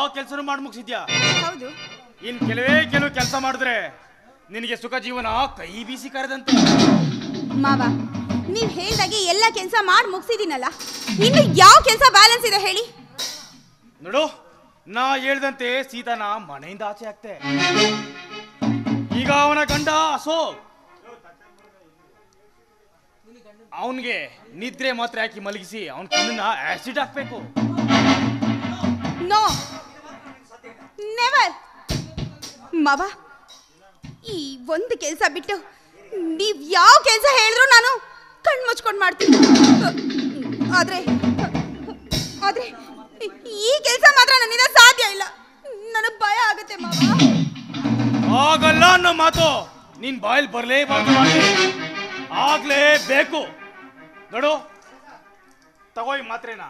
ಕೆಲಸನೂ ಮಾಡಿ ಮುಗಿಸಿದ್ಯಾ ಹೌದು ಇನ್ ಕೆಲವೇ ಕೆಲವು ಕೆಲಸ ಮಾಡಿದ್ರೆ ನಿನಗೆ ಸುಖ ಜೀವನ ಕೈ ಬೀಸಿ ಕರೆದಂತೆ ಮಾವ ನೀವ್ ಹೇಳ್ದಾಗೆ ಎಲ್ಲ ಕೆಲಸ ಮಾಡಿ ಮುಗಿಸಿದೀನಲ್ಲ ಇನ್ನು ಯಾವ ಕೆಲಸ ಬ್ಯಾಲೆನ್ಸ್ ಇದೆ ಹೇಳಿ ನೋಡು ನಾ ಹೇಳ್ದಂತೆ ಸೀತಾನ ಮನೆಯಿಂದ ಆಚೆ ಆಗ್ತೆ ಈಗ ಅವನ ಗಂಡ ಅಶೋಕ್ ಅವನ್ಗೆ ನಿದ್ರೆ ಮಾತ್ರ ಹಾಕಿ ಮಲಗಿಸಿ ಅವನ ಕಣ್ಣನ್ನ ಆಸಿಡ್ ಹಾಕ್ಬೇಕು ನೋ ನೆವರ್ ಮಾವ ಈ ಒಂದು ಕೆಲಸ ಬಿಟ್ಟು ನೀವ್ ಯಾವ ಕೆಲಸ ಹೇಳಿದ್ರು ನಾನು ಕಣ್ ಮುಚ್ಕೊಂಡು ಮಾಡ್ತೀನಿ ಆದ್ರೆ ಆದ್ರೆ ಈ ಕೆಲಸ ಮಾತ್ರ ನನ್ನಿಂದ ಸಾಧ್ಯ ಇಲ್ಲ ನನಗೆ ಭಯ ಆಗುತ್ತೆ ಮಾವ ಆಗಲ್ಲ ಅನ್ನೋ ಮಾತು ನಿನ್ ಬಾಯಲ್ಲಿ ಬರ್ಲೇಬಾರ್ದು ಮಾತೆ. ಆಗ್ಲೇಬೇಕು ನೋಡು ತಗೋ ಈ ಮಾತ್ರೆನಾ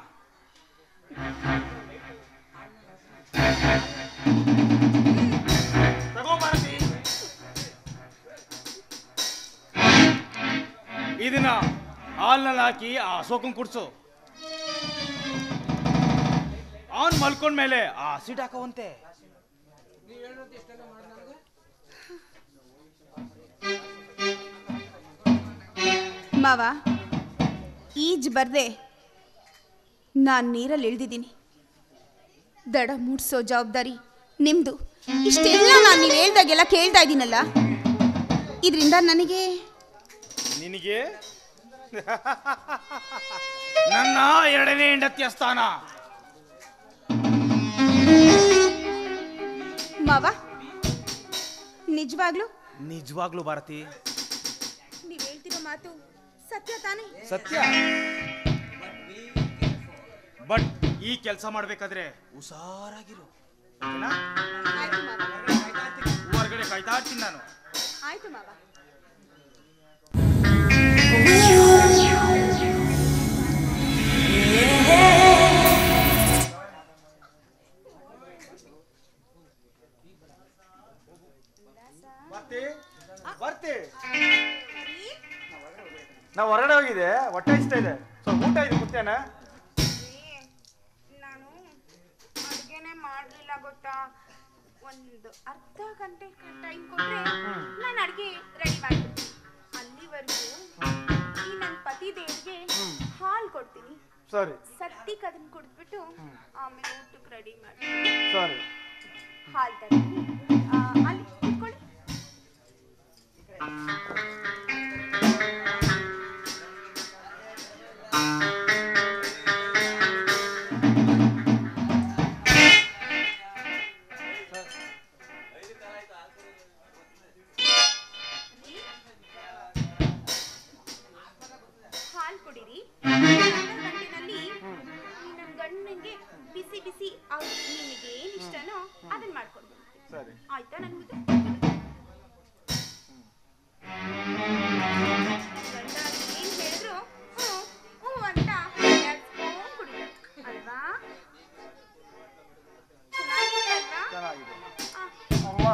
ತಗೋ ಭಾರತಿ ಇದನ್ನ ಹಾಲ್ನಲ್ಲಿ ಹಾಕಿ ಆ ಅಶೋಕನ್ ಕುಡ್ಸು ಅವನ್ ಮಲ್ಕೊಂಡ್ಮೇಲೆ ಆ ಹಸಿಟ್ ಹಾಕವಂತೆ ಮಾವ ಈಜ್ ಬರ್ದೆ ನಾನು ನೀರಲ್ಲಿ ಇಳ್ದಿದ್ದೀನಿ ದಡ ಮೂಡ್ಸೋ ಜವಾಬ್ದಾರಿ ನಿಮ್ದು ಇಷ್ಟೆಲ್ಲ ನಾನು ನೀವು ಹೇಳ್ದಾಗೆಲ್ಲ ಕೇಳ್ತಾ ಇದ್ದೀನಲ್ಲ ಇದರಿಂದ ನನಗೆ ನಿನಗೆ ನನ್ನ ಎರಡನೇ ಹೆಂಡತಿಯ ಸ್ಥಾನ ಮಾವ ನಿಜವಾಗ್ಲೂ ನಿಜವಾಗ್ಲೂ ಭಾರತಿ ನೀವು ಹೇಳ್ತಿರೋ ಮಾತು ಸತ್ಯ ತಾನೇ ಸತ್ಯ ಬಟ್ ಈ ಕೆಲಸ ಮಾಡ್ಬೇಕಾದ್ರೆ ಹುಷಾರಾಗಿರು ಓಕೆನಾ? ಆಯ್ತು ಮಾವ ಹೊರಗಡೆ ಕಾಯ್ತಾ ಇರ್ತೀನಿ ನಾನು ಆಯ್ತು ಮಾವ ಬರ್ತಿ ಬರ್ತಿ ನಾವು ಹೊರಗಡೆ ಹೋಗಿದೆ ಹೊಟ್ಟೆ ಇಷ್ಟ ಇದೆ ಸ್ವಲ್ಪ ಊಟ ಇದೆ ಮುತ್ತೇನ ನಾನು ಅಡುಗೆನೆ ಮಾಡಲಿಲ್ಲ ಗೊತ್ತಾ ಒಂದು ಅರ್ಧ ಗಂಟೆ ಟೈಮ್ ಕೊಟ್ರೆ ನಾನು ಅಡುಗೆ ರೆಡಿ ಮಾಡ್ತೀನಿ ಅಲ್ಲಿವರೆಗೂ ಈ ನನ್ನ ಪತಿ ದೇವ್ರಿಗೆ ಹಾಲು ಕೊಡ್ತೀನಿ ಸರಿ ಸತ್ತಿಗೆ ಅದನ್ನ ಕುಡಿದ್ಬಿಟ್ಟು ಆಮೇಲೆ ಊಟಕ್ಕೆ ರೆಡಿ ಮಾಡ್ತೀನಿ ಸರಿ ಹಾಲು ತರ್ತೀನಿ ಆ, ಅಲ್ಲಿ ಕುತ್ಕೊಳ್ಳಿ ಹಾಲು ಕುಡೀರಿ ಅರ್ಧ ಗಂಟೆನಲ್ಲಿ ನನ್ನ ಗಂಡನಿಗೆ ಬಿಸಿ ಬಿಸಿ ಅವ್ರು ನಿಮಗೆ ಏನು ಇಷ್ಟನೋ ಅದನ್ನ ಮಾಡ್ಕೊಂಡು ಬರ್ತೀನಿ ಸರಿ ಆಯ್ತಾ ನನ್ಗೆ ಗಂಡ ಏನ್ ಹೇಳಿದ್ರು ಹ್ಞೂ ಹ್ಞೂ ಅಂತ ನಡ್ಸ್ಕೊಂಡ್ ಕುಡಿಬೇಕು ಅಲ್ವಾ ಚೆನ್ನಾಗಿದೆ ಅಲ್ವಾ ಚೆನ್ನಾಗಿದೆ ಆ, ಅವ್ವ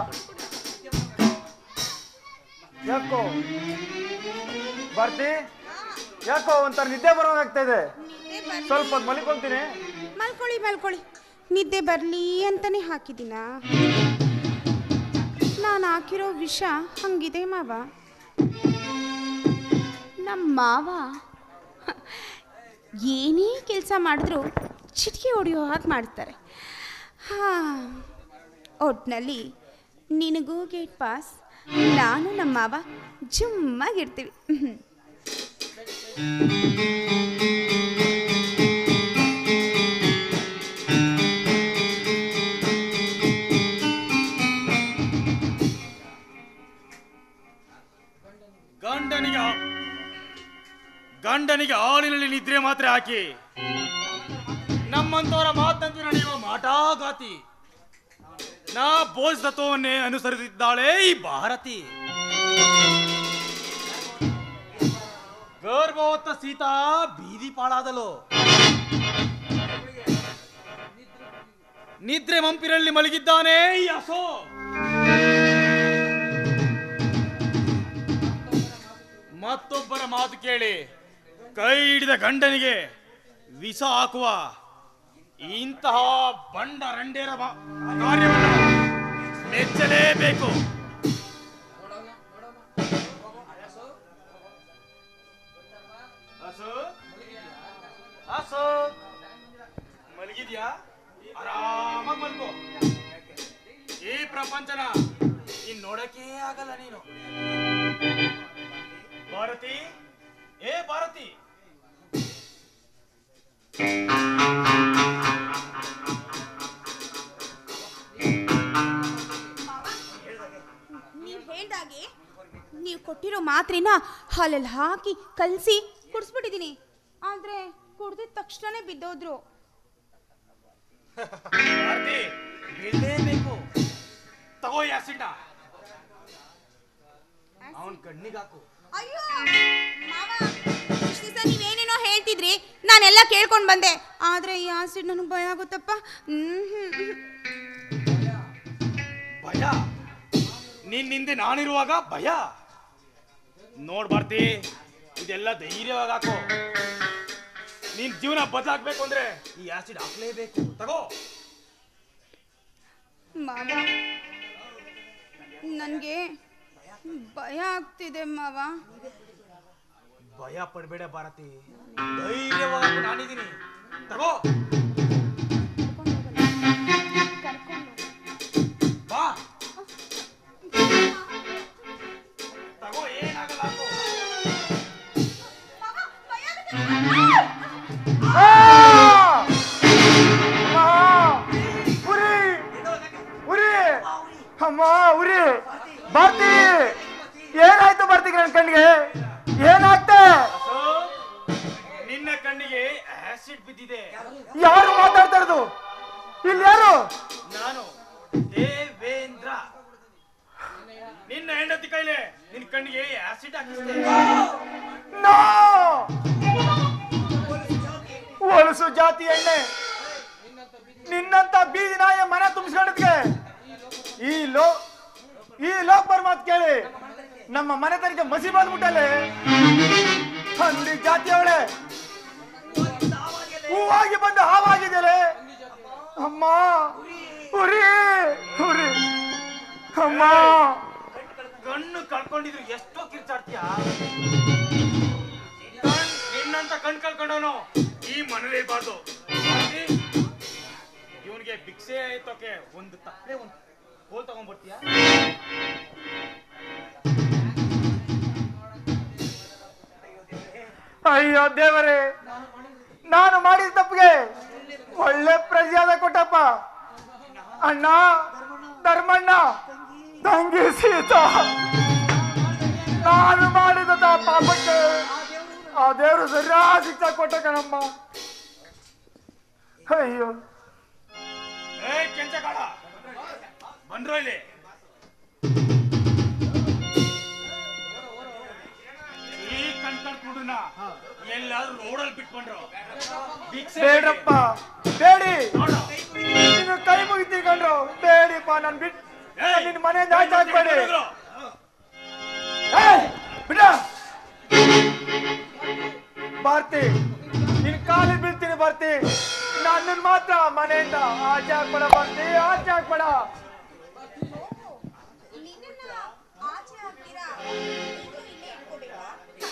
ಯಾಕೋ ಬರ್ತಿ ಯಾಕೋ ಒಂಥರ ನಿದ್ದೆ ಬರೋಂಗಾಗ್ತಾ ಇದೆ ನಿದ್ದೆ ಬರ್ಲಿ ಸ್ವಲ್ಪ ಹೊತ್ತು ಮಲಿಕೊಂತೀನಿ ಮಲ್ಕೊಳ್ಳಿ ಮಲ್ಕೊಳ್ಳಿ ನಿದ್ದೆ ಬರಲಿ ಅಂತಾನೆ ಹಾಕಿದ್ದೀನ ನಾನು ಹಾಕಿರೋ ವಿಷ ಹಂಗಿದೆ ಮಾವ ನಮ್ಮ ಮಾವ ಏನೇ ಕೆಲಸ ಮಾಡಿದ್ರು ಚಿಟಿಕೆ ಹೊಡೆಯೋ ಹಾಗೆ ಮಾಡ್ತಾರೆ ಹಾಂ ಒಟ್ನಲ್ಲಿ ನಿನಗೂ ಗೇಟ್ ಪಾಸ್ ನಾನು ನಮ್ಮ ಮಾವ ಜುಮ್ಮಾಗಿರ್ತೀವಿ ಹ್ಮ್. ಗಂಡನಿಗೆ ಆ- ಗಂಡನಿಗೆ ಹಾಲಿನಲ್ಲಿ ನಿದ್ರೆ ಮಾತ್ರ ಹಾಕಿ ನಮ್ಮಂತವರ ಮಾತಂತೆ ನಡೆಯುವ ಮಾಟಾಗಾತಿ ನಾ ಬೋಸ್ ತತ್ವವನ್ನೇ ಅನುಸರಿಸಿದ್ದಾಳೆ ಈ ಭಾರತಿ ಗರ್ಭವತ್ತ ಸೀತಾ ಬೀದಿ ಪಾಳಾದಲು ನಿದ್ರೆ ಮಂಪಿನಲ್ಲಿ ಮಲಗಿದ್ದಾನೆ ಈ ಅಶೋಕ್ ಮತ್ತೊಬ್ಬರ ಮಾತು ಕೇಳಿ ಕೈ ಹಿಡಿದ ಗಂಡನಿಗೆ ವಿಷ ಹಾಕುವ ಇಂತಹ ಬಂಡ ರಂಡೇರ ಮ- ಕಾರ್ಯವನ್ನು ಮೆಚ್ಚಲೇಬೇಕು ಹಸು ಹಸು ಮಲಗಿದ್ಯಾ ಆರಾಮಾಗಿ ಮಲ್ಕೋ ಈ ಪ್ರಪಂಚನ ಇನ್ ನೋಡಕ್ಕೆ ಆಗಲ್ಲ ನೀನು ಭಾರತಿ ಏ ಭಾರತಿ ನೀವು ಹೇಳ್ದಾಗೆ ನೀವು ಕೊಟ್ಟಿರೋ ಮಾತ್ರೆನ ಹಾಲಲ್ಲಿ ಹಾಕಿ ಕಲಸಿ ಕುಡಿಸ್ಬಿಟ್ಟಿದ್ದೀನಿ ಆದ್ರೆ ಕುಡ್ದಿದ ತಕ್ಷಣನೇ ಬಿದ್ದೋದ್ರು ಭಾರತಿ ಬೀಳಲೇಬೇಕು ತಗೋ ಆಸಿಡ್ ಅವನ್ ಕಣ್ಣಿಗೆ ಹಾಕು ಅಯ್ಯೋ ಮಾವ ಇಷ್ಟ್ ದಿವ್ಸ ನೀವೇನೇನೋ ಹೇಳ್ತಿದ್ರಿ ನಾನೆಲ್ಲ ಕೇಳ್ಕೊಂಡ್ ಬಂದೆ ಆದ್ರೆ ಈ ಆಸಿಡ್ ನನಗೆ ಭಯ ಆಗುತ್ತಪ್ಪ ಹ್ಮ್ ಹ್ಮ್ ಹ್ಮ್. ಭಯ ನಿನ್ನಿಂದೆ ನಾನಿರುವಾಗ ಭಯ ನೋಡ್ ಭಾರತಿ ಇದೆಲ್ಲ ಧೈರ್ಯವಾಗಿ ಹಾಕೋ ನಿನ್ ಜೀವನ ಬದಲಾಗ್ಬೇಕು ಅಂದ್ರೆ ಈ ಆಸಿಡ್ ಹಾಕ್ಲೇಬೇಕು ತಗೋ ಮಾವ ನನಗೆ ಭಯ ಆಗ್ತಿದೆ ಮಾವ ಭಯ ಪಡ್ಬೇಡ ಭಾರತಿ ಧೈರ್ಯವಾಗಿ ನಾನಿದ್ದೀನಿ ತಗೋ ಬಾ ತಗೋ ಏನಾಗಲ್ಲ ಹಾಕೋ ಆ! ಅಮ್ಮ! ಉರಿ ಉರಿ ಅಮ್ಮ ಉರಿ ಬರ್ತಿ ಏನಾಯ್ತು ಬರ್ತೀಗ ನನ್ನ ಕಣ್ಣಿಗೆ ಏನಾಗ್ತೆ ಸೊ, ನಿನ್ನ ಕಣ್ಣಿಗೆ ಆಸಿಡ್ ಬಿದ್ದಿದೆ ಯಾರು ಮಾತಾಡ್ತಾ ಇರೋದು ಇಲ್ಲಿ ಯಾರು ನಾನು ದೇವೇಂದ್ರ ನಿನ್ನ ಹೆಂಡತಿ ಕೈಲೆ ನಿನ್ನ ಕಣ್ಣಿಗೆ ಆಸಿಡ್ ಹಾಕಿಸ್ದೆ ನೋ ಹೊಲಸು ಜಾತಿ ಎಣ್ಣೆ ನಿನ್ನಂತ ಬೀದಿ ನಾಯ ಮನೆ ತುಂಬಿಸ್ಕೊಂಡಿದ್ಗೆ ಈ ಲೋ ಈ ಲೋಕರ್ ಮಾತು ಕೇಳಿ ನಮ್ಮ ಮನೆ ತನಕ ಮಸಿ ಬಂದ್ಬಿಟ್ಟಲೆ ಹಂದಿ ಜಾತಿ ಅವಳೆ ಹೂವಾಗಿ ಬಂದು ಹಾವಾಗಿದೆಯಲೆ ಅಮ್ಮ ಉರಿ ಉರಿ ಅಮ್ಮ ಕಣ್ಣು ಕಳ್ಕೊಂಡಿದ್ರು ಎಷ್ಟೋ ಕಿರ್ಚಾಡ್ತೀಯ ಕಣ್ ನಿನ್ನಂತ ಕಣ್ ಕಳ್ಕೊಂಡವನು ಈ ಮನೇಲಿ ಇರಬಾರ್ದು ಇವನಿಗೆ ಭಿಕ್ಷೆ ಎತ್ತೋಕೆ ಒಂದು ತಪ್ಪೆ ಒಂದು ಕೋಲ್ ತಗೊಂಡ್ಬರ್ತೀಯ ಅಯ್ಯೋ ದೇವರೇ ನಾನು ಮಾಡಿದ ತಪ್ಪಿಗೆ ಒಳ್ಳೆ ಪ್ರಜಾದ ಕೊಟ್ಟಪ್ಪ ಅಣ್ಣ ಧರ್ಮಣ್ಣ ತಂಗಿ ಸೀತಾ ನಾನು ಮಾಡಿದ ತ- ಪಾಪಕ್ಕೆ ಆ ದೇವರು ಸರಿಯಾದ ಶಿಕ್ಷೆ ಕೊಟ್ಟ ಕಣಮ್ಮ ಅಯ್ಯೋ ಏ ಕೆಂಚಗಾಡ ಬಂದ್ರು ಇಲ್ಲಿ ಈ ಕಣ್ ಕಳ್ಕೊಂಡ್ರನ್ನ ಎಲ್ಲಾದ್ರೂ ರೋಡಲ್ಲಿ ಬಿಟ್ಕೊಂಡ್ರು ಭಿಕ್ಷೆ ಬೇಡಪ್ಪ ಬೇಡಿ ನೋಡು. ನೀನು ಕೈ ಮುಗಿತೀನಿ ಕಂಡ್ರು ಬೇಡಿಪ್ಪ ನನ್ ಬಿಟ್ ಏಯ್, ನಿನ್ನ ಮನೆಯಿಂದ ಆಚೆ ಹಾಕ್ಬೇಡಿ ಬಿಟ್ಕೊಂಡ್ರು. ಏಯ್, ಬಿಡ ಭಾರತಿ ನಿನ್ ಕಾಲಿಗೆ ಬೀಳ್ತೀನಿ ಭಾರತಿ ನನ್ನ ಮಾತ್ರ ಮನೆಯಿಂದ ಆಚೆ ಹಾಕ್ಬೇಡ ಭಾರತಿ ಆಚೆ ಹಾಕ್ಬೇಡ ನಿನ್ನನ್ನ ಆಚೆ ಹಾಕ್ತೀರಾ ನೀನು ಇಲ್ಲೇ ಇಟ್ಕೋಬೇಕಾ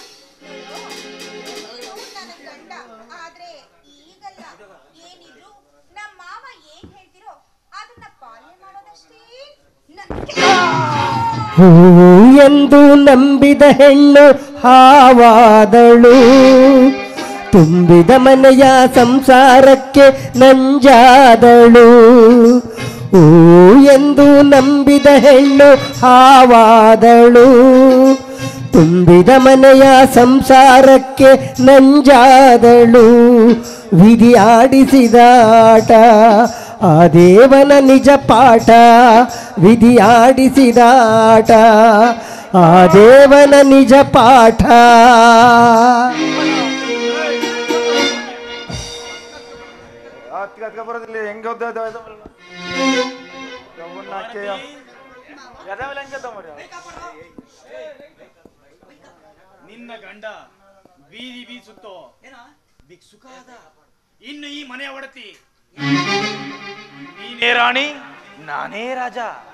ನನ್ನ ಗಂಡ ಆದ್ರೆ ಈಗಲ್ಲ ಏನಿದ್ರು ನಮ್ಮ ಮಾವ ಏನ್ ಹೇಳ್ತಿರೋ ಅದನ್ನ ಪಾಲನೆ ಮಾಡೋದಷ್ಟೇ ನನ್ನ ಕೆಲ್ಸ. ಹೂ ಎಂದು ನಂಬಿದ ಹೆಣ್ಣು ಹಾವಾದಳು ತುಂಬಿದ ಮನೆಯ ಸಂಸಾರಕ್ಕೆ ನಂಜಾದಳು ಹೂ ಎಂದು ನಂಬಿದ ಹೆಣ್ಣು ಹಾವಾದಳು ತುಂಬಿದ ಮನೆಯ ಸಂಸಾರಕ್ಕೆ ನಂಜಾದಳು ವಿಧಿ ಆಡಿಸಿದ ಆಟ ಆ ದೇವನ ನಿಜ ಪಾಠ ವಿಧಿ ಆಡಿಸಿದ ಆಟ ಆ ದೇವನ ನಿಜ ಪಾಠ ಹತ್ಕ ಹತ್ಕ ಬರೋದಿಲ್ಲ ಹೆಂಗ ನಿನ್ನ ಗಂಡ ಬೀದಿ ಬೀಸುತ್ತೋ ಭಿಕ್ಷುಕಾದ ಇನ್ನು ಈ ಮನೆ ಒಡತಿ ನೀನೇ ರಾಣಿ ನಾನೇ ರಾಜ